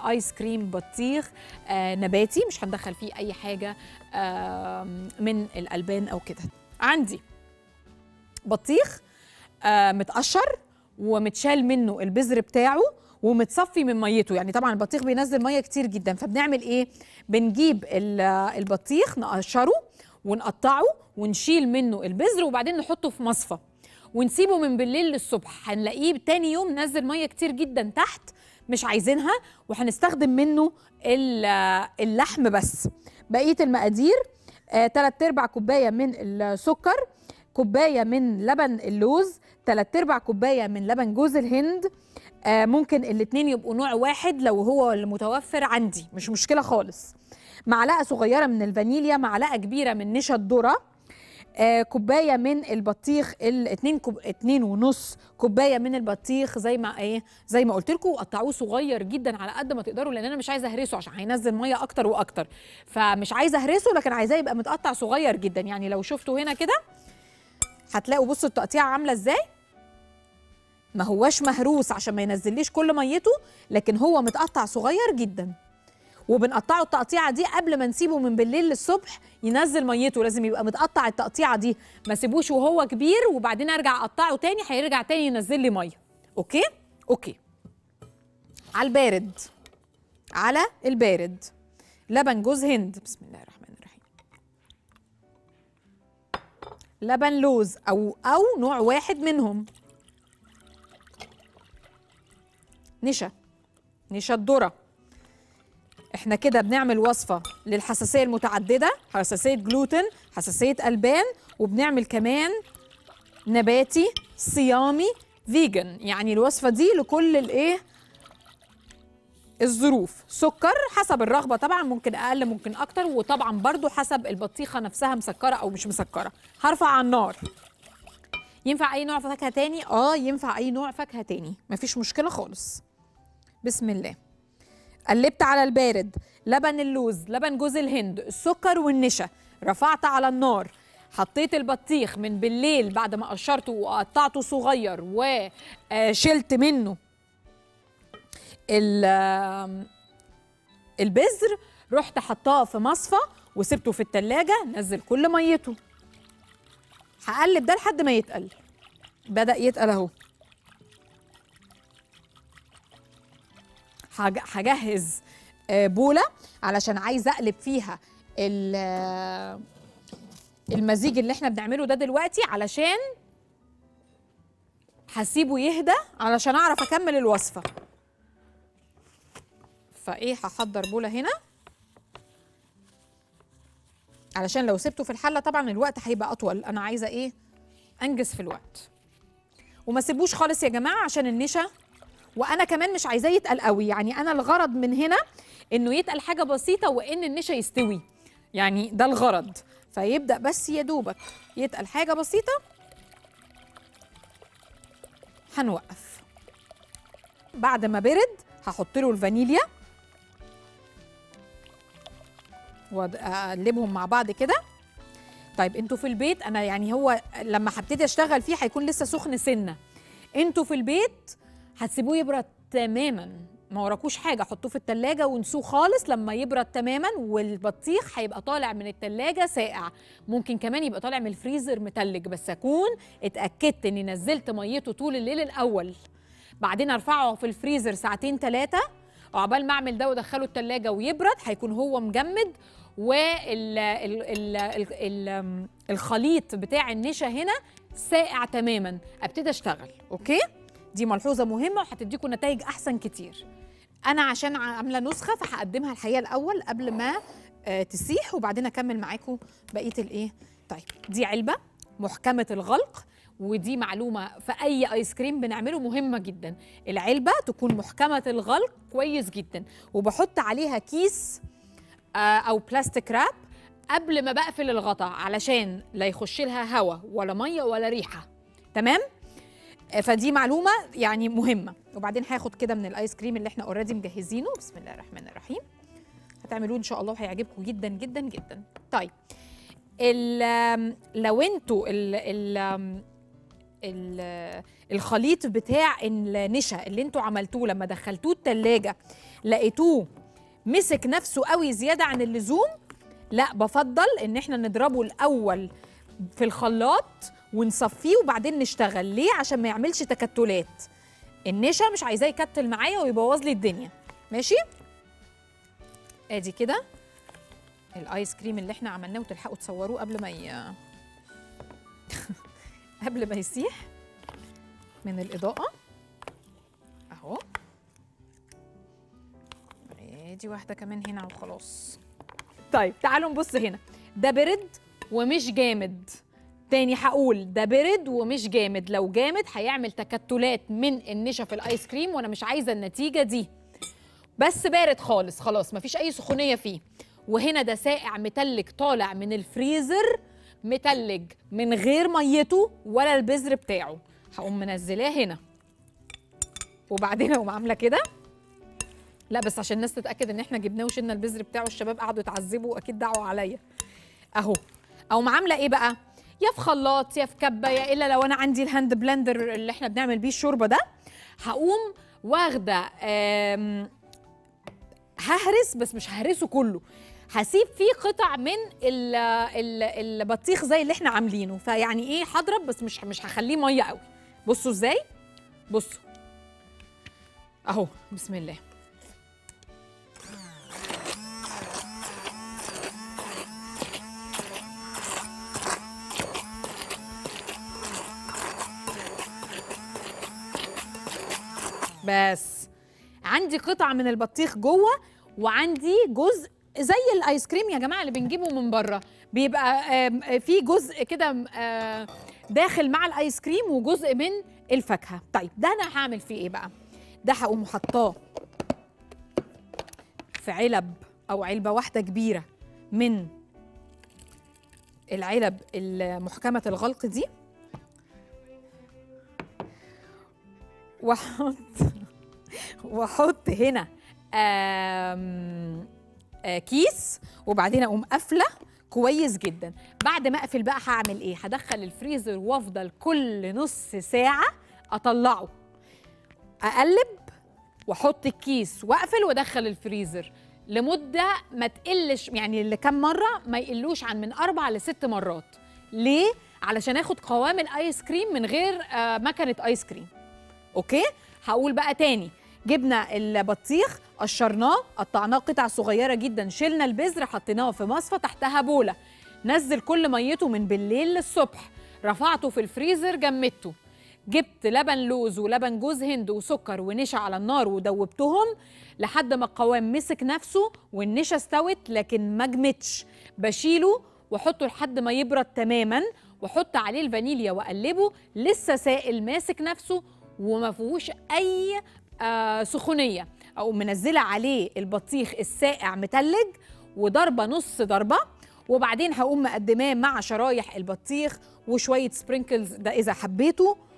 ايس كريم بطيخ آه نباتي مش هندخل فيه اي حاجه آه من الالبان او كده عندي بطيخ آه متقشر ومتشال منه البذر بتاعه ومتصفي من ميته يعني طبعا البطيخ بينزل ميه كتير جدا فبنعمل ايه بنجيب ال- البطيخ نقشره ونقطعه ونشيل منه البذر وبعدين نحطه في مصفى ونسيبه من بالليل للصبح هنلاقيه تاني يوم نزل ميه كتير جدا تحت مش عايزينها وهنستخدم منه ال- اللحم بس بقيه المقادير آه، تلات ارباع كوبايه من السكر كوبايه من لبن اللوز تلات ارباع كوبايه من لبن جوز الهند آه، ممكن الاتنين يبقوا نوع واحد لو هو المتوفر عندي مش مشكله خالص معلقه صغيره من الفانيليا معلقه كبيره من نشا الذره آه، كوبايه من البطيخ الاتنين كوب... اتنين ونص كوبايه من البطيخ زي ما ايه زي ما قلت لكم وقطعوه صغير جدا على قد ما تقدروا لان انا مش عايزه اهرسه عشان هينزل ميه اكتر واكتر فمش عايزه اهرسه لكن عايزاه يبقى متقطع صغير جدا يعني لو شفتوا هنا كده هتلاقوا بصوا التقطيعه عامله ازاي ما هواش مهروس عشان ما ينزليش كل ميته لكن هو متقطع صغير جدا وبنقطعه التقطيعه دي قبل ما نسيبه من بالليل للصبح ينزل ميته لازم يبقى متقطع التقطيعه دي ما سيبوش وهو كبير وبعدين ارجع اقطعه تاني هيرجع تاني ينزل لي ميه اوكي اوكي على البارد على البارد لبن جوز هند بسم الله الرحمن الرحيم لبن لوز او او نوع واحد منهم نشا نشا الذره احنا كده بنعمل وصفه للحساسيه المتعدده حساسيه جلوتين حساسيه البان وبنعمل كمان نباتي صيامي فيجن يعني الوصفه دي لكل الايه الظروف سكر حسب الرغبه طبعا ممكن اقل ممكن اكتر وطبعا برضو حسب البطيخه نفسها مسكره او مش مسكره هرفع على النار ينفع اي نوع فاكهه تاني اه ينفع اي نوع فاكهه تاني مفيش مشكله خالص بسم الله قلبت على البارد لبن اللوز لبن جوز الهند السكر والنشا رفعت على النار حطيت البطيخ من بالليل بعد ما قشرته وقطعته صغير وشلت منه ال- البذر رحت حطاه في مصفى وسبته في التلاجة نزل كل ميته هقلب ده لحد ما يتقل بدأ يتقل اهو هج- هجهز آه، بولة علشان عايزة أقلب فيها ال- آه، المزيج اللي احنا بنعمله ده دلوقتي علشان هسيبه يهدى علشان أعرف أكمل الوصفة فإيه هحضر بولة هنا علشان لو سبته في الحلة طبعا الوقت هيبقى أطول أنا عايزة إيه أنجز في الوقت وما سيبوش خالص يا جماعة عشان النشا وانا كمان مش عايزاه يتقل قوي يعني انا الغرض من هنا انه يتقل حاجه بسيطه وان النشا يستوي يعني ده الغرض فيبدا بس يا دوبك يتقل حاجه بسيطه هنوقف بعد ما برد هحط له الفانيليا واقلبهم مع بعض كده طيب انتوا في البيت انا يعني هو لما هبتدي اشتغل فيه هيكون لسه سخن سنه انتوا في البيت هتسيبوه يبرد تماما ما وراكوش حاجه حطوه في التلاجة ونسوه خالص لما يبرد تماما والبطيخ هيبقى طالع من التلاجة ساقع ممكن كمان يبقى طالع من الفريزر متلج بس اكون اتاكدت اني نزلت ميته طول الليل الاول بعدين ارفعه في الفريزر ساعتين ثلاثه وعقبال ما اعمل ده وادخله التلاجة ويبرد هيكون هو مجمد وال ال ال ال ال الخليط بتاع النشا هنا ساقع تماما ابتدي اشتغل اوكي دي ملحوظه مهمه وهتديكم نتائج احسن كتير انا عشان عامله نسخه فهقدمها الحقيقه الاول قبل ما آه، تسيح وبعدين اكمل معاكم بقيه الايه طيب دي علبه محكمه الغلق ودي معلومه في اي ايس كريم بنعمله مهمه جدا العلبه تكون محكمه الغلق كويس جدا وبحط عليها كيس آه، او بلاستيك راب قبل ما بقفل الغطا علشان لا يخش لها هواء ولا ميه ولا ريحه تمام آه، فدي معلومه يعني مهمه وبعدين هاخد كده من الايس كريم اللي احنا اوريدي مجهزينه بسم الله الرحمن الرحيم هتعملوه ان شاء الله وهيعجبكم جدا جدا جدا طيب ال- آم، لو انتوا ال ال آم، ال- الخليط بتاع النشا اللي انتوا عملتوه لما دخلتوه التلاجة لقيتوه مسك نفسه قوي زياده عن اللزوم لا بفضل ان احنا نضربه الاول في الخلاط ونصفيه وبعدين نشتغل ليه عشان ما يعملش تكتلات النشا مش عايزاه يكتل معايا ويبوظ لي الدنيا ماشي ادي كده الايس كريم اللي احنا عملناه وتلحقوا تصوروه قبل ما ي... قبل ما يسيح من الاضاءه اهو ادي واحده كمان هنا وخلاص طيب تعالوا نبص هنا ده برد ومش جامد تاني هقول ده برد ومش جامد لو جامد هيعمل تكتلات من النشا في الايس كريم وانا مش عايزه النتيجه دي بس بارد خالص خلاص مفيش اي سخونيه فيه وهنا ده ساقع متلج طالع من الفريزر متلج من غير ميته ولا البذر بتاعه هقوم منزلاه هنا وبعدين اقوم عامله كده لا بس عشان الناس تتاكد ان احنا جبناه وشلنا البذر بتاعه الشباب قعدوا يتعذبوا واكيد دعوا عليا اهو اقوم عامله ايه بقى يا في خلاط يا في كبه يا الا لو انا عندي الهاند بلندر اللي احنا بنعمل بيه الشوربه ده هقوم واخده آم، ههرس بس مش ههرسه كله هسيب فيه قطع من ال ال البطيخ زي اللي احنا عاملينه فيعني ايه هضرب بس مش مش هخليه ميه قوي بصوا ازاي بصوا اهو بسم الله بس عندي قطع من البطيخ جوه وعندي جزء زي الايس كريم يا جماعه اللي بنجيبه من بره بيبقى آم، في جزء كده آه، داخل مع الايس كريم وجزء من الفاكهه طيب ده انا هعمل فيه ايه بقى ده هقوم حطاه في علب او علبه واحده كبيره من العلب المحكمه الغلق دي واحط واحط هنا آم، آه، كيس وبعدين اقوم قافله كويس جدا بعد ما اقفل بقى هعمل ايه هدخل الفريزر وافضل كل نص ساعه اطلعه اقلب واحط الكيس واقفل وادخل الفريزر لمده ما تقلش يعني لكم مره ما يقلوش عن من اربع لست مرات ليه علشان اخد قوام الايس كريم من غير آه، مكنه ايس كريم اوكي هقول بقى تاني جبنا البطيخ قشرناه قطعناه قطع صغيره جدا شلنا البذر حطيناه في مصفى تحتها بوله نزل كل ميته من بالليل للصبح رفعته في الفريزر جمدته جبت لبن لوز ولبن جوز هند وسكر ونشا على النار ودوبتهم لحد ما القوام مسك نفسه والنشا استوت لكن ما جمدش بشيله واحطه لحد ما يبرد تماما واحط عليه الفانيليا واقلبه لسه سائل ماسك نفسه وما فيهوش اي آه سخونيه او منزله عليه البطيخ الساقع متلج وضربه نص ضربه وبعدين هقوم مقدماه مع شرايح البطيخ وشويه سبرينكلز ده اذا حبيته